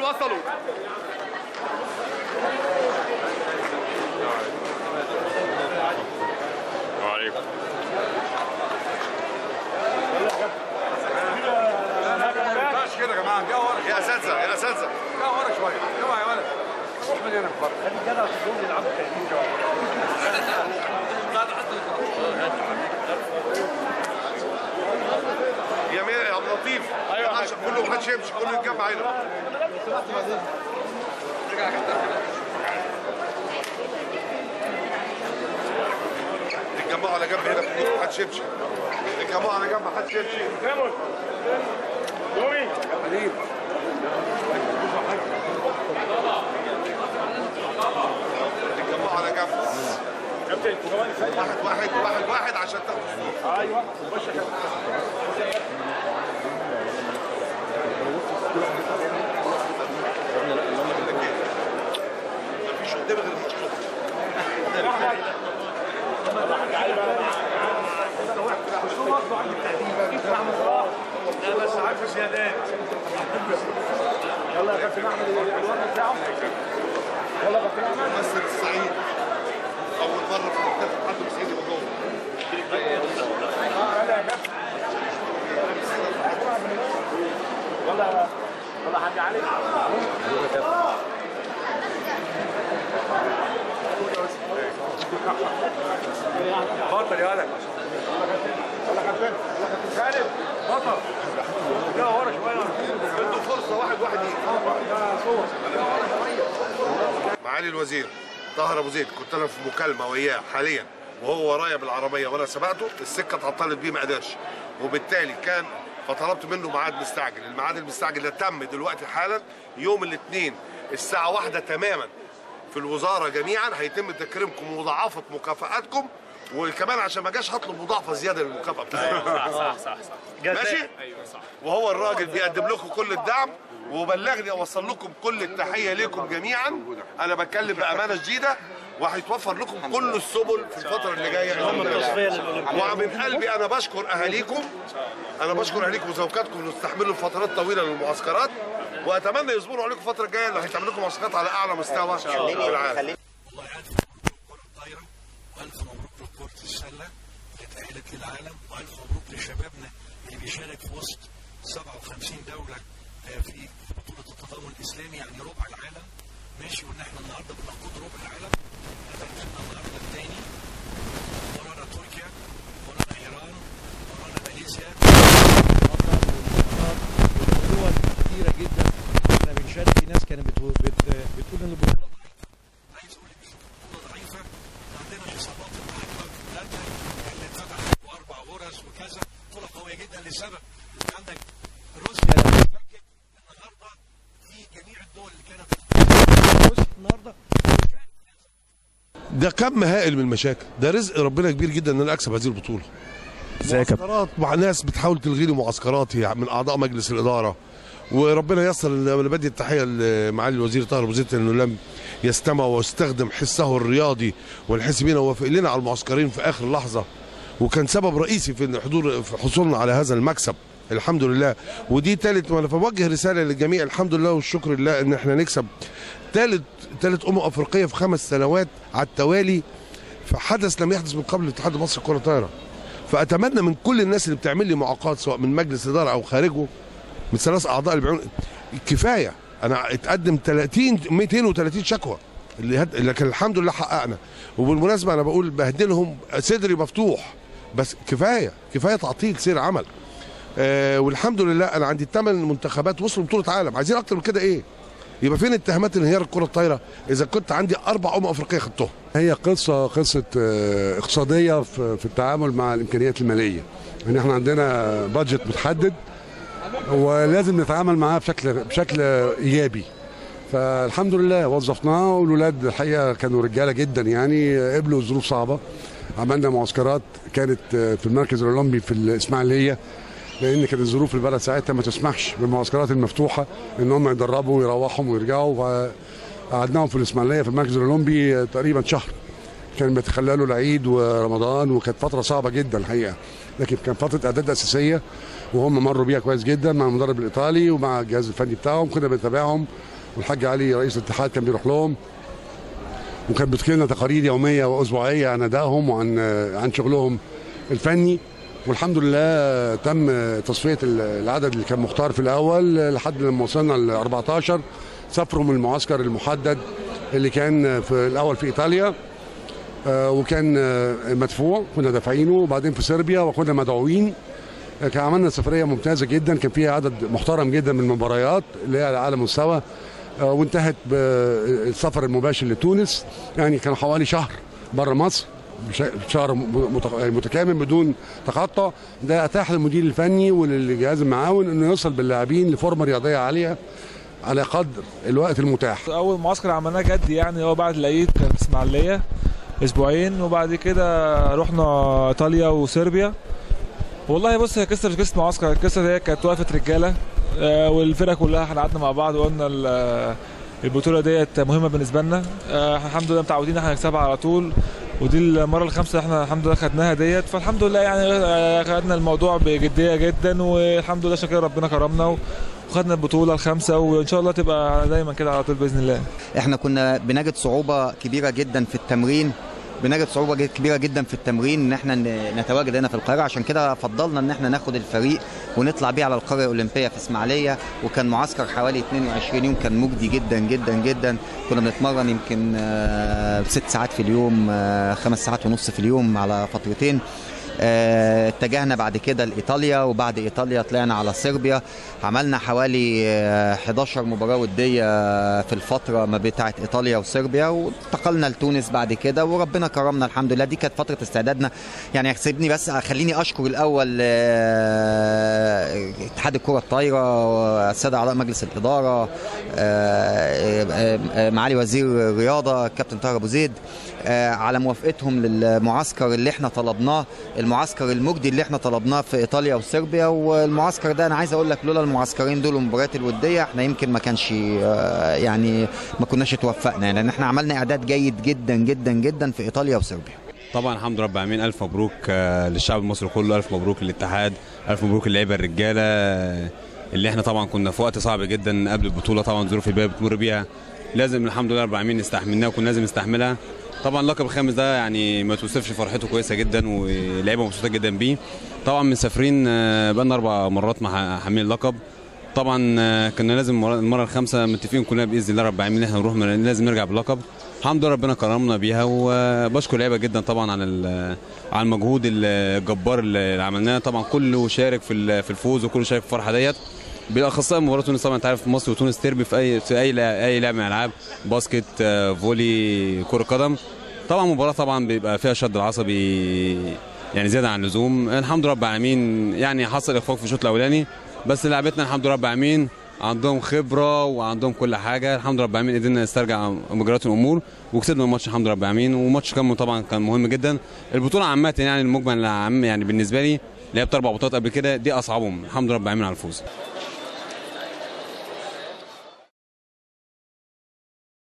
وصلوا وعليكم ماشي كده يا جماعه جا ورا يا اساتذه يا اساتذه جا ورا شويه اوعى يا ولد روح من هنا بره يا مير يا عبد اللطيف ايوه عشان كله محدش يمشي كله يتجمع هنا اتجمعوا على جنب هنا في النص محدش يمشي اتجمعوا على جنب محدش يمشي اتجمعوا على جنب واحد واحد واحد واحد عشان تاخدوا الصوت مفيش قدامي غير المشروع لا بس عارف زيادات يلا يا كابتن احمد الوضع بتاعه يلا يا كابتن احمد ممثل الصعيد اول مره في منتخب حد صعيدي يبقى جوه يلا يا كابتن يلا يلا حاج علي بطل يا ولد يلا كابتن يلا كابتن خالد بطل لا ورا شويه ادوا فرصه واحد واحد يجي معالي الوزير طاهر ابو زيد كنت انا في مكالمه وياه حاليا وهو ورايا بالعربيه وانا سبقته السكه اتعطلت بيه ما قدرش وبالتالي كان فطلبت منه ميعاد مستعجل الميعاد المستعجل ده تم دلوقتي حالا يوم الاثنين الساعه واحدة تماما في الوزاره جميعا هيتم تكريمكم ومضاعفه مكافاتكم وكمان عشان ما جاش هطلب مضاعفه زياده للمكافاه بتاعتكم صح صح صح ماشي وهو الراجل بيقدم لكم كل الدعم وبلغني اوصل لكم كل التحيه لكم جميعا انا بتكلم بامانه شديده وهيتوفر لكم كل السبل في الفتره اللي جايه ومن قلبي انا بشكر اهاليكم انا بشكر اهاليكم وزوجاتكم اللي استحملوا فترات طويله للمعسكرات واتمنى يصبروا عليكم الفتره الجايه اللي هيتعمل لكم معسكرات على اعلى مستوى في العالم والله ألف مبروك لكرة الطايرة وألف مبروك لكرة السلة اللي اتأهلت للعالم وألف مبروك لشبابنا اللي بيشارك في وسط 57 دولة آه، في بطولة التضامن الإسلامي يعني ربع العالم ماشي وإن إحنا النهاردة بنقود ربع العالم هذا وصلنا النهاردة الثاني ورانا تركيا ورانا إيران ورانا ماليزيا دول كتيرة جدا احنا بنشارك في ناس كانت بتقول بت... بتقول ان البطولة عايز اقول لك مش بطوله ضعيفه عندنا اصابات النهارده في بلادنا اللي اتفتحت واربع غرز وكذا بطوله قويه جدا لسبب انت عندك روسيا لما فكت النهارده في جميع الدول اللي كانت بص النهارده ده كم هائل من المشاكل ده رزق ربنا كبير جدا ان انا اكسب هذه البطوله معسكرات مع ناس بتحاول تلغي لي معسكراتي من اعضاء مجلس الاداره وربنا ييسر ان انا بدي التحيه لمعالي الوزير طاهر ابو زيد انه لم يستمع ويستخدم حسه الرياضي والحس بينا ووافق لنا على المعسكرين في اخر لحظه وكان سبب رئيسي في حضور في حصولنا على هذا المكسب الحمد لله ودي ثالث وانا بوجه رساله للجميع الحمد لله والشكر لله ان احنا نكسب ثالث ثالث امم افريقيه في خمس سنوات على التوالي في حدث لم يحدث من قبل الاتحاد المصري لكره الطايره فاتمنى من كل الناس اللي بتعمل لي معاقات سواء من مجلس اداره او خارجه من ثلاث اعضاء اللي بيعملوا كفايه انا اتقدم 30 230 شكوى اللي هد... لكن الحمد لله حققنا وبالمناسبه انا بقول بهدلهم صدري مفتوح بس كفايه كفايه تعطيل سير عمل آه والحمد لله انا عندي ثمان منتخبات وصلوا بطوله عالم عايزين اكتر من كده ايه يبقى فين اتهامات انهيار الكره الطايره اذا كنت عندي اربع امم افريقيه خدتهم هي قصة قصة آه، اقتصادية في في التعامل مع الإمكانيات المالية إن إحنا عندنا بادجت متحدد ولازم نتعامل معاه بشكل بشكل إيجابي فالحمد لله وظفناه والولاد الحقيقة كانوا رجالة جدا يعني آه، قبلوا ظروف صعبة عملنا معسكرات كانت آه، في المركز الأولمبي في الإسماعيلية لان كانت الظروف في البلد ساعتها ما تسمحش بالمعسكرات المفتوحه ان هم يدربوا ويروحوا ويرجعوا فقعدناهم في الاسماعيليه في المركز الاولمبي تقريبا شهر كان بيتخللوا العيد ورمضان وكانت فتره صعبه جدا الحقيقه لكن كان فتره اعداد اساسيه وهم مروا بيها كويس جدا مع المدرب الايطالي ومع الجهاز الفني بتاعهم كنا بنتابعهم والحاج علي رئيس الاتحاد كان بيروح لهم وكان بتجي لنا تقارير يوميه واسبوعيه عن ادائهم وعن عن شغلهم الفني والحمد لله تم تصفيه العدد اللي كان مختار في الاول لحد لما وصلنا ل 14 سافروا من المعسكر المحدد اللي كان في الاول في ايطاليا آه، وكان آه، مدفوع كنا دافعينه وبعدين في صربيا وكنا مدعوين آه، كان عملنا سفريه ممتازه جدا كان فيها عدد محترم جدا من المباريات اللي هي على اعلى مستوى آه، وانتهت بالسفر المباشر لتونس يعني كان حوالي شهر بره مصر بش- شهر مت- يعني متكامل بدون تقطع ده اتاح للمدير الفني وللجهاز المعاون انه يوصل باللاعبين لفورمه رياضيه عاليه على قدر الوقت المتاح اول معسكر عملناه جد يعني هو بعد العيد كان في اسماعيليه اسبوعين وبعد كده رحنا ايطاليا وصربيا والله بص هي قصه مش قصه معسكر القصه هي كانت وقفه رجاله آه، والفرقه كلها احنا قعدنا مع بعض وقلنا ال- البطوله ديت مهمه بالنسبه لنا آه، الحمد لله متعودين احنا نكسبها على طول ودي المره الخامسه احنا الحمد لله خدناها ديت فالحمد لله يعني آه، خدنا الموضوع بجديه جدا والحمد لله عشان كده ربنا كرمنا وخدنا البطوله الخامسه وان شاء الله تبقى دايما كده على طول باذن الله احنا كنا بنجد صعوبة كبيرة جدا في التمرين بنجد صعوبة جد- كبيرة جدا في التمرين ان احنا ن- نتواجد هنا في القاهرة عشان كده فضلنا ان احنا ناخد الفريق ونطلع بيه على القرية الأولمبية في اسماعيلية وكان معسكر حوالي 22 يوم كان مجدي جدا جدا جدا كنا بنتمرن يمكن آه، ست ساعات في اليوم آه، خمس ساعات ونص في اليوم على فترتين آه، اتجهنا بعد كده لايطاليا وبعد ايطاليا طلعنا على صربيا عملنا حوالي آه، 11 مباراه وديه في الفتره ما بتاعه ايطاليا وصربيا وانتقلنا لتونس بعد كده وربنا كرمنا الحمد لله دي كانت فتره استعدادنا يعني سيبني بس خليني اشكر الاول آه، اتحاد الكره الطايره الساده اعضاء مجلس الاداره آه، آه، آه، معالي وزير الرياضه كابتن طاهر ابو زيد آه، على موافقتهم للمعسكر اللي احنا طلبناه المعسكر المجدي اللي احنا طلبناه في ايطاليا وصربيا والمعسكر ده انا عايز اقول لك لولا المعسكرين دول والمباريات الوديه احنا يمكن ما كانش آه، يعني ما كناش اتوفقنا يعني لان احنا عملنا اعداد جيد جدا جدا جدا في ايطاليا وصربيا طبعا الحمد لله رب العالمين الف مبروك آه، للشعب المصري كله الف مبروك للاتحاد الف مبروك للعيبه الرجاله آه، اللي احنا طبعا كنا في وقت صعب جدا قبل البطوله طبعا ظروف البيئه بتمر بيها لازم الحمد لله رب العالمين نستحملناها وكنا لازم نستحملها طبعا اللقب الخامس ده يعني ما توصفش فرحته كويسه جدا واللعيبه مبسوطه جدا بيه طبعا مسافرين آه، بقالنا اربع مرات مع حاملين اللقب طبعا آه، كنا لازم المرة- المره الخامسه متفقين كلنا باذن الله رب العالمين ان احنا نروح من لازم نرجع باللقب الحمد لله ربنا كرمنا بيها وبشكر اللعيبه جدا طبعا على ال- على المجهود الجبار اللي عملناه طبعا كله شارك في ال- في الفوز وكله شارك في الفرحه ديت بالاخص مباراه تونس طبعا انت عارف مصر وتونس تربي في اي في اي لا- اي لعبه من الالعاب باسكت آه، فولي كره قدم طبعا مباراه طبعا بيبقى فيها شد العصبي يعني زياده عن اللزوم الحمد لله رب العالمين يعني حصل اخفاق في الشوط الاولاني بس لعبتنا الحمد لله رب العالمين عندهم خبره وعندهم كل حاجه الحمد لله رب العالمين قدرنا نسترجع مجريات الامور وكسبنا الماتش الحمد لله رب العالمين وماتش كان طبعا كان مهم جدا البطوله عامه يعني المجمل العام يعني بالنسبه لي لعبت اربع بطولات قبل كده دي اصعبهم الحمد لله رب العالمين على الفوز